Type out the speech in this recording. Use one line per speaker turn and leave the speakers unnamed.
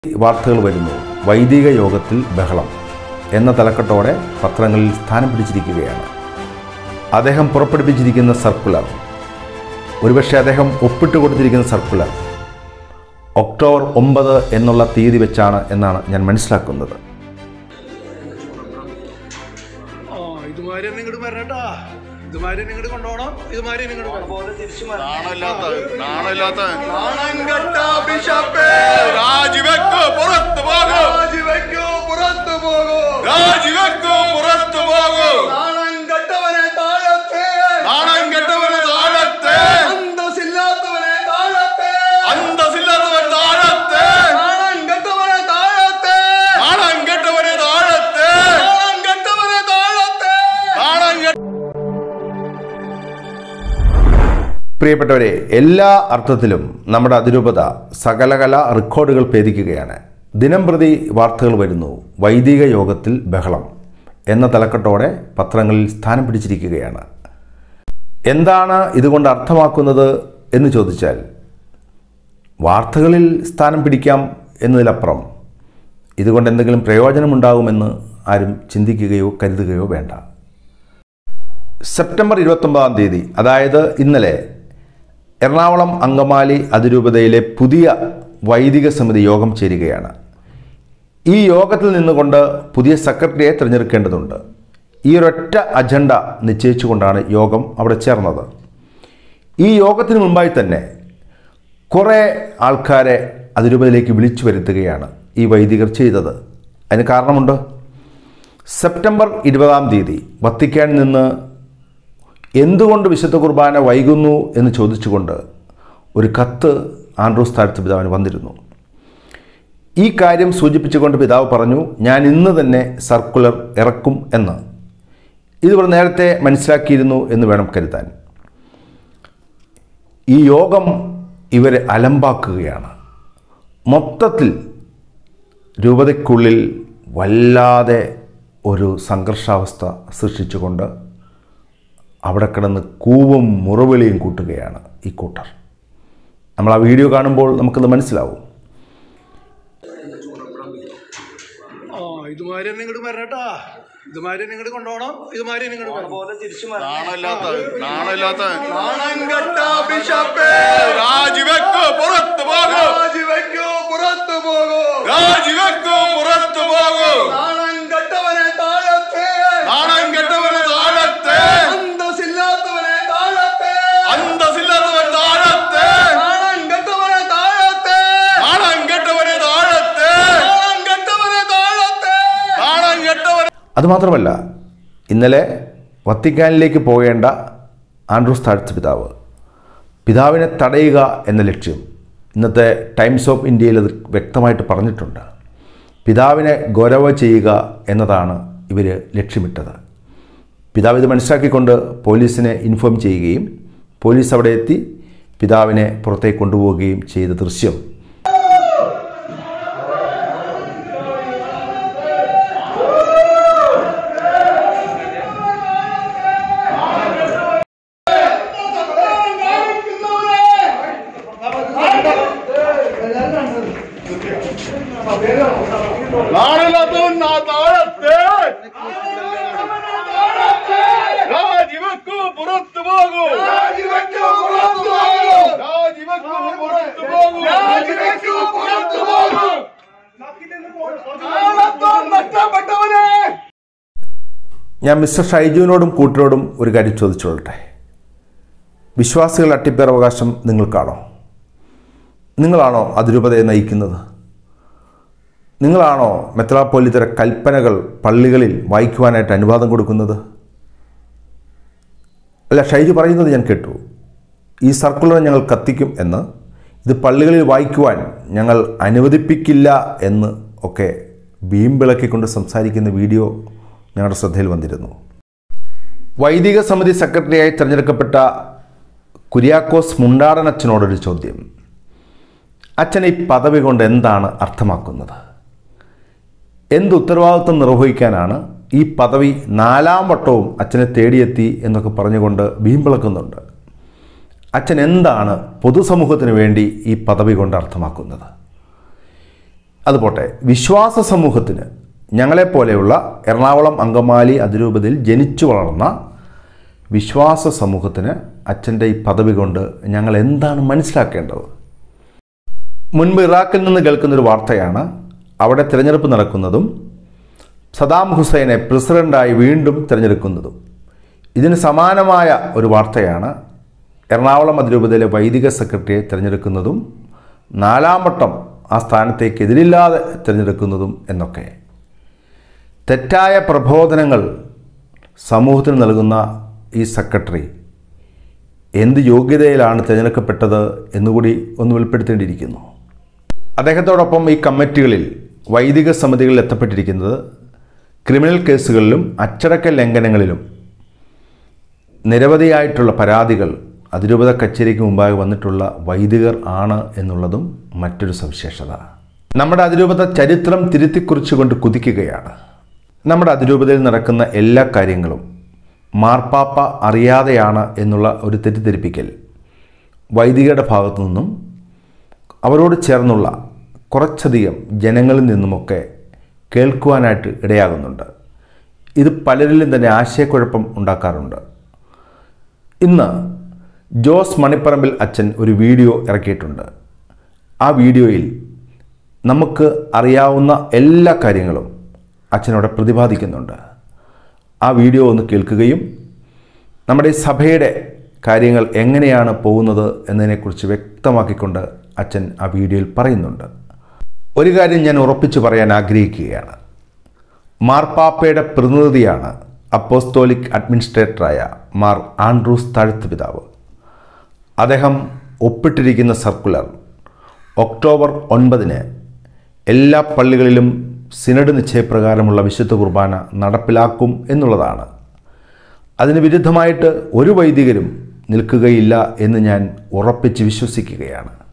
വാർത്തകൾ വരുന്നു വൈദിക യോഗത്തിൽ ബഹളം എന്ന തലക്കെട്ടോടെ പത്രങ്ങളിൽ സ്ഥാനം പിടിച്ചിരിക്കുകയാണ് അദ്ദേഹം പുറപ്പെടുവിച്ചിരിക്കുന്ന സർക്കുലർ ഒരുപക്ഷെ അദ്ദേഹം ഒപ്പിട്ട് കൊടുത്തിരിക്കുന്ന സർക്കുലർ ഒക്ടോബർ ഒമ്പത് എന്നുള്ള തീയതി വെച്ചാണ് എന്നാണ് ഞാൻ മനസ്സിലാക്കുന്നത്
ആ ഇതുമാതിരി തന്നെ ഇങ്ങോട്ട് വരണട്ടാ ഇതുമാതിരി തന്നെ ഇങ്ങോട്ട് കൊണ്ടുപോകണം ഇതുമാതിരി തന്നെ ഇങ്ങോട്ട് പോകണം
നാണമില്ലാത്ത നാണമില്ലാത്ത നാണം കെട്ട ബിഷപ്പേ രാജിവെക്കോ പുറത്തു പോകൂ രാജിവെക്കോ പുറത്തു പോകൂ രാജിവെക്കോ പുറത്തു പോകൂ നാണം കെട്ടവനെ താഴത്തെ നാണം കെട്ടവനെ താഴത്തെ അന്തസ്സില്ലാത്തവനെ താഴത്തെ അന്തസ്സില്ലാത്തവൻ താഴത്തെ നാണം കെട്ടവനെ താഴത്തെ നാണം കെട്ടവനെ താഴത്തെ നാണം കെട്ടവനെ താഴത്തെ നാണം കെട്ട
പ്രിയപ്പെട്ടവരെ എല്ലാ അർത്ഥത്തിലും നമ്മുടെ അതിരൂപത സകലകല റെക്കോർഡുകൾ ഭേദിക്കുകയാണ് ദിനം പ്രതി വാർത്തകൾ വരുന്നു വൈദിക യോഗത്തിൽ ബഹളം എന്ന തലക്കെട്ടോടെ പത്രങ്ങളിൽ സ്ഥാനം പിടിച്ചിരിക്കുകയാണ് എന്താണ് ഇതുകൊണ്ട് അർത്ഥമാക്കുന്നത് എന്ന് ചോദിച്ചാൽ വാർത്തകളിൽ സ്ഥാനം പിടിക്കാം എന്നതിലപ്പുറം ഇതുകൊണ്ട് എന്തെങ്കിലും പ്രയോജനമുണ്ടാകുമെന്ന് ആരും ചിന്തിക്കുകയോ കരുതുകയോ വേണ്ട സെപ്റ്റംബർ ഇരുപത്തൊമ്പതാം തീയതി അതായത് ഇന്നലെ എറണാകുളം അങ്കമാലി അതിരൂപതയിലെ പുതിയ വൈദിക സമിതി യോഗം ചേരുകയാണ് ഈ യോഗത്തിൽ നിന്നുകൊണ്ട് പുതിയ സെക്രട്ടറിയെ തിരഞ്ഞെടുക്കേണ്ടതുണ്ട് ഈ ഒരൊറ്റ അജണ്ട നിശ്ചയിച്ചുകൊണ്ടാണ് യോഗം അവിടെ ചേർന്നത് ഈ യോഗത്തിന് മുമ്പായി തന്നെ കുറേ ആൾക്കാരെ അതിരൂപതയിലേക്ക് വിളിച്ചു വരുത്തുകയാണ് ഈ വൈദികർ ചെയ്തത് അതിന് കാരണമുണ്ട് സെപ്റ്റംബർ ഇരുപതാം തീയതി വത്തിക്കാനിൽ നിന്ന് എന്തുകൊണ്ട് വിശുദ്ധ കുർബാന വൈകുന്നു എന്ന് ചോദിച്ചുകൊണ്ട് ഒരു കത്ത് ആൻഡ്രൂസ് താഴ്ത്ത പിതാവിന് വന്നിരുന്നു ഈ കാര്യം സൂചിപ്പിച്ചുകൊണ്ട് പിതാവ് പറഞ്ഞു ഞാൻ ഇന്ന് തന്നെ സർക്കുലർ ഇറക്കും എന്ന് ഇതിവർ നേരത്തെ മനസ്സിലാക്കിയിരുന്നു എന്ന് വേണം കരുതാൻ ഈ യോഗം ഇവരെ അലമ്പാക്കുകയാണ് മൊത്തത്തിൽ രൂപതയ്ക്കുള്ളിൽ വല്ലാതെ ഒരു സംഘർഷാവസ്ഥ സൃഷ്ടിച്ചുകൊണ്ട് അവിടെ കിടന്ന് കൂവും മുറവിളിയും കൂട്ടുകയാണ് ഈ കൂട്ടർ നമ്മൾ ആ വീഡിയോ കാണുമ്പോൾ നമുക്കത് മനസ്സിലാവും
ആ ഇതുമാതിരി തന്നെ ഇങ്ങോട്ട് വരണട്ടാ ഇതുമാതിരി തന്നെ ഇങ്ങോട്ട് കൊണ്ടുപോകണം ഇതുമാതിരി തന്നെ ഇങ്ങോട്ട് പോകണം
നാണമില്ലാത്ത നാണമില്ലാത്ത നാണം കെട്ട ബിഷപ്പേ രാജിവെക്കോ പുറത്തു പോകൂ രാജിവെക്കോ പുറത്തു പോകൂ രാജിവെക്കോ പുറത്തു പോകൂ നാണം കെട്ടവനെ താഴത്തെ നാണം കെട്ടവനെ താഴത്തെ അന്തസ്സില്ലാത്തവനെ താഴത്തെ അന്തസ്സില്ലാത്തവൻ താഴത്തെ നാണം കെട്ടവനെ താഴത്തെ നാണം കെട്ടവനെ താഴത്തെ നാണം കെട്ടവനെ താഴത്തെ നാണം കെട്ടവനെ
അതുമാത്രമല്ല ഇന്നലെ വത്തിക്കാനിലേക്ക് പോകേണ്ട ആൻഡ്രൂസ് താഴ്ത്ത പിതാവ് പിതാവിനെ തടയുക എന്ന ലക്ഷ്യം ഇന്നത്തെ ടൈംസ് ഓഫ് ഇന്ത്യയിൽ അത് വ്യക്തമായിട്ട് പറഞ്ഞിട്ടുണ്ട് പിതാവിനെ ഗൗരവ ചെയ്യുക എന്നതാണ് ഇവർ ലക്ഷ്യമിട്ടത് പിതാവ് ഇത് മനസ്സിലാക്കിക്കൊണ്ട് പോലീസിനെ ഇൻഫോം ചെയ്യുകയും പോലീസ് അവിടെ എത്തി പിതാവിനെ പുറത്തേക്ക് കൊണ്ടുപോവുകയും ചെയ്ത ദൃശ്യം
നാടില്ലാത്തവൻ ആ താഴത്തെ രാജിവെക്കൂ പുറത്തു പോകൂ രാജിവെക്കൂ പുറത്തു പോകൂ രാജിവെക്കൂ പുറത്തു പോകൂ രാജിവെക്കൂ പുറത്തു പോകൂ നാളത്തോൻ നഷ്ടപ്പെട്ടവനെ
ഞാൻ മിസ്റ്റർ ഷൈജുവിനോടും കൂട്ടരോടും ഒരു കാര്യം ചോദിച്ചോളട്ടെ വിശ്വാസികൾ അട്ടിപ്പേറവകാശം നിങ്ങൾക്കാണോ നിങ്ങളാണോ അതിരൂപതയെ നയിക്കുന്നത് നിങ്ങളാണോ മെത്രാപ്പോലിത്തര കൽപ്പനകൾ പള്ളികളിൽ വായിക്കുവാനായിട്ട് അനുവാദം കൊടുക്കുന്നത് അല്ല ഷൈജു പറയുന്നത് ഞാൻ കേട്ടു ഈ സർക്കുലർ ഞങ്ങൾ കത്തിക്കും എന്ന് ഇത് പള്ളികളിൽ വായിക്കുവാൻ ഞങ്ങൾ അനുവദിപ്പിക്കില്ല എന്ന് ഒക്കെ വീമ്പിളക്കിക്കൊണ്ട് സംസാരിക്കുന്ന വീഡിയോ ഞങ്ങളുടെ ശ്രദ്ധയിൽ വന്നിരുന്നു വൈദിക സമിതി സെക്രട്ടറിയായി തിരഞ്ഞെടുക്കപ്പെട്ട കുര്യാക്കോസ് മുണ്ടാടൻ അച്ഛനോടൊരു ചോദ്യം അച്ഛൻ ഈ പദവി കൊണ്ട് എന്താണ് അർത്ഥമാക്കുന്നത് എന്ത് ഉത്തരവാദിത്വം നിർവഹിക്കാനാണ് ഈ പദവി നാലാം വട്ടവും അച്ഛനെ തേടിയെത്തി എന്നൊക്കെ പറഞ്ഞുകൊണ്ട് വീമ്പിളക്കുന്നുണ്ട് അച്ഛൻ എന്താണ് പൊതുസമൂഹത്തിന് വേണ്ടി ഈ പദവി കൊണ്ട് അർത്ഥമാക്കുന്നത് അതുപോട്ടെ വിശ്വാസ സമൂഹത്തിന് ഞങ്ങളെപ്പോലെയുള്ള എറണാകുളം അങ്കമാലി അതിരൂപതയിൽ ജനിച്ചു വളർന്ന വിശ്വാസ സമൂഹത്തിന് അച്ഛൻ്റെ ഈ പദവി കൊണ്ട് ഞങ്ങൾ എന്താണ് മനസ്സിലാക്കേണ്ടത് മുൻപ് ഇറാഖിൽ നിന്ന് കേൾക്കുന്നൊരു വാർത്തയാണ് അവിടെ തിരഞ്ഞെടുപ്പ് നടക്കുന്നതും സദാം ഹുസൈനെ പ്രസിഡൻ്റായി വീണ്ടും തിരഞ്ഞെടുക്കുന്നതും ഇതിന് സമാനമായ ഒരു വാർത്തയാണ് എറണാകുളം അതിരൂപതയിലെ വൈദിക സെക്രട്ടറിയെ തിരഞ്ഞെടുക്കുന്നതും നാലാം വട്ടം ആ സ്ഥാനത്തേക്ക് എതിരില്ലാതെ തിരഞ്ഞെടുക്കുന്നതും എന്നൊക്കെ തെറ്റായ പ്രബോധനങ്ങൾ സമൂഹത്തിന് നൽകുന്ന ഈ സെക്രട്ടറി എന്ത് യോഗ്യതയിലാണ് തിരഞ്ഞെടുക്കപ്പെട്ടത് എന്നുകൂടി ഒന്ന് വെളിപ്പെടുത്തേണ്ടിയിരിക്കുന്നു അദ്ദേഹത്തോടൊപ്പം ഈ കമ്മിറ്റികളിൽ വൈദിക സമിതികളിൽ എത്തപ്പെട്ടിരിക്കുന്നത് ക്രിമിനൽ കേസുകളിലും അച്ചടക്ക ലംഘനങ്ങളിലും നിരവധിയായിട്ടുള്ള പരാതികൾ അതിരൂപത കച്ചേരിക്ക് മുമ്പാകെ വന്നിട്ടുള്ള വൈദികർ ആണ് എന്നുള്ളതും മറ്റൊരു സവിശേഷത നമ്മുടെ അതിരൂപത ചരിത്രം തിരുത്തിക്കുറിച്ചുകൊണ്ട് കുതിക്കുകയാണ് നമ്മുടെ അതിരൂപതയിൽ നടക്കുന്ന എല്ലാ കാര്യങ്ങളും മാർപ്പാപ്പ അറിയാതെയാണ് എന്നുള്ള ഒരു തെറ്റിദ്ധരിപ്പിക്കൽ വൈദികരുടെ ഭാഗത്തു നിന്നും അവരോട് ചേർന്നുള്ള കുറച്ചധികം ജനങ്ങളിൽ നിന്നുമൊക്കെ കേൾക്കുവാനായിട്ട് ഇടയാകുന്നുണ്ട് ഇത് പലരിലും തന്നെ ആശയക്കുഴപ്പം ഉണ്ടാക്കാറുണ്ട് ഇന്ന് ജോസ് മണിപ്പറമ്പിൽ അച്ഛൻ ഒരു വീഡിയോ ഇറക്കിയിട്ടുണ്ട് ആ വീഡിയോയിൽ നമുക്ക് അറിയാവുന്ന എല്ലാ കാര്യങ്ങളും അച്ഛനവിടെ പ്രതിപാദിക്കുന്നുണ്ട് ആ വീഡിയോ ഒന്ന് കേൾക്കുകയും നമ്മുടെ ഈ സഭയുടെ കാര്യങ്ങൾ എങ്ങനെയാണ് പോകുന്നത് എന്നതിനെക്കുറിച്ച് വ്യക്തമാക്കിക്കൊണ്ട് അച്ഛൻ ആ വീഡിയോയിൽ പറയുന്നുണ്ട് ഒരു കാര്യം ഞാൻ ഉറപ്പിച്ചു പറയാൻ ആഗ്രഹിക്കുകയാണ് മാർപ്പാപ്പയുടെ പ്രതിനിധിയാണ് അപ്പോസ്തോലിക് അഡ്മിനിസ്ട്രേറ്ററായ മാർ ആൻഡ്രൂസ് താഴ്ത്ത് പിതാവ് അദ്ദേഹം ഒപ്പിട്ടിരിക്കുന്ന സർക്കുലർ ഒക്ടോബർ ഒൻപതിന് എല്ലാ പള്ളികളിലും സിനഡ് നിശ്ചയപ്രകാരമുള്ള വിശുദ്ധ കുർബാന നടപ്പിലാക്കും എന്നുള്ളതാണ് അതിന് വിരുദ്ധമായിട്ട് ഒരു വൈദികരും നിൽക്കുകയില്ല എന്ന് ഞാൻ ഉറപ്പിച്ച് വിശ്വസിക്കുകയാണ്